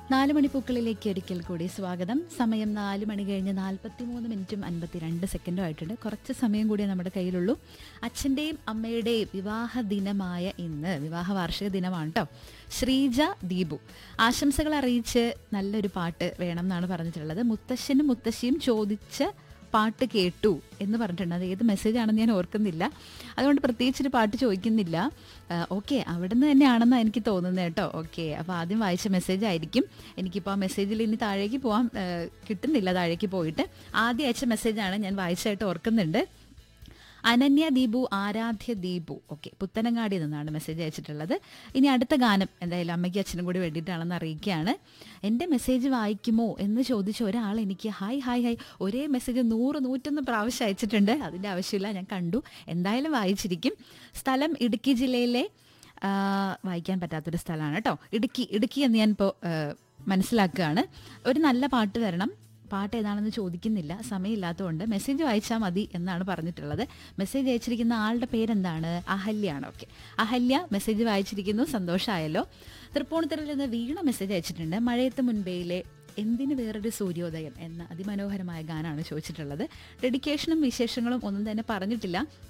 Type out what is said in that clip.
നാല് മണിപ്പൂക്കളിലേക്ക് ഒരിക്കൽ കൂടി സ്വാഗതം സമയം നാല് മണി കഴിഞ്ഞ് നാൽപ്പത്തി മൂന്ന് മിനിറ്റും അൻപത്തിരണ്ട് സെക്കൻഡും ആയിട്ടുണ്ട് കുറച്ച് സമയം കൂടിയേ നമ്മുടെ കയ്യിലുള്ളൂ അച്ഛൻ്റെയും അമ്മയുടെയും വിവാഹ ദിനമായ ഇന്ന് വിവാഹ വാർഷിക ദിനമാണ് കേട്ടോ ശ്രീജ ദീപു ആശംസകൾ അറിയിച്ച് നല്ലൊരു പാട്ട് വേണം എന്നാണ് പറഞ്ഞിട്ടുള്ളത് മുത്തശ്ശനും മുത്തശ്ശിയും ചോദിച്ച് പാട്ട് കേട്ടു എന്ന് പറഞ്ഞിട്ടുണ്ട് അത് ഏത് മെസ്സേജ് ആണെന്ന് ഞാൻ ഓർക്കുന്നില്ല അതുകൊണ്ട് പ്രത്യേകിച്ചൊരു പാട്ട് ചോദിക്കുന്നില്ല ഓക്കെ അവിടെ നിന്ന് തന്നെയാണെന്നാണ് എനിക്ക് തോന്നുന്നത് കേട്ടോ ഓക്കെ അപ്പോൾ ആദ്യം വായിച്ച മെസ്സേജ് ആയിരിക്കും എനിക്കിപ്പോൾ ആ മെസ്സേജിൽ ഇനി താഴേക്ക് പോകാൻ ആ, കിട്ടുന്നില്ല താഴേക്ക് പോയിട്ട് ആദ്യം അയച്ച മെസ്സേജാണ് ഞാൻ വായിച്ചായിട്ട് ഓർക്കുന്നുണ്ട് അനന്യ ദീപു ആരാധ്യ ദീപു ഓക്കെ പുത്തനങ്ങാടി നിന്നാണ് മെസ്സേജ് അയച്ചിട്ടുള്ളത് ഇനി അടുത്ത ഗാനം എന്തായാലും അമ്മയ്ക്ക് അച്ഛനും കൂടി വേണ്ടിയിട്ടാണെന്ന് അറിയിക്കുകയാണ് എൻ്റെ മെസ്സേജ് വായിക്കുമോ എന്ന് ചോദിച്ച ഒരാൾ എനിക്ക് ഹായ് ഹായ് ഹായ് ഒരേ മെസ്സേജ് നൂറ് നൂറ്റൊന്ന് പ്രാവശ്യം അയച്ചിട്ടുണ്ട് അതിൻ്റെ ആവശ്യമില്ല ഞാൻ കണ്ടു എന്തായാലും വായിച്ചിരിക്കും സ്ഥലം ഇടുക്കി ജില്ലയിലെ ആ, വായിക്കാൻ പറ്റാത്തൊരു സ്ഥലമാണ് കേട്ടോ ഇടുക്കി ഇടുക്കി എന്ന് ഞാൻ ഇപ്പോൾ മനസ്സിലാക്കുകയാണ് ഒരു നല്ല പാട്ട് തരണം പാട്ട് ഏതാണെന്ന് ചോദിക്കുന്നില്ല സമയമില്ലാത്തതുകൊണ്ട് മെസ്സേജ് വായിച്ചാൽ മതി എന്നാണ് പറഞ്ഞിട്ടുള്ളത് മെസ്സേജ് അയച്ചിരിക്കുന്ന ആളുടെ പേരെന്താണ് അഹല്യാണ് ഓക്കെ അഹല്യ മെസ്സേജ് വായിച്ചിരിക്കുന്നു സന്തോഷമായല്ലോ തൃപ്പൂണിത്തറയിൽ നിന്ന് വീണ മെസ്സേജ് അയച്ചിട്ടുണ്ട് മഴയത്ത് മുൻപേയിലെ എന്തിന് വേറൊരു സൂര്യോദയം എന്ന അതിമനോഹരമായ ഗാനമാണ് ചോദിച്ചിട്ടുള്ളത് ഡെഡിക്കേഷനും വിശേഷങ്ങളും ഒന്നും തന്നെ പറഞ്ഞിട്ടില്ല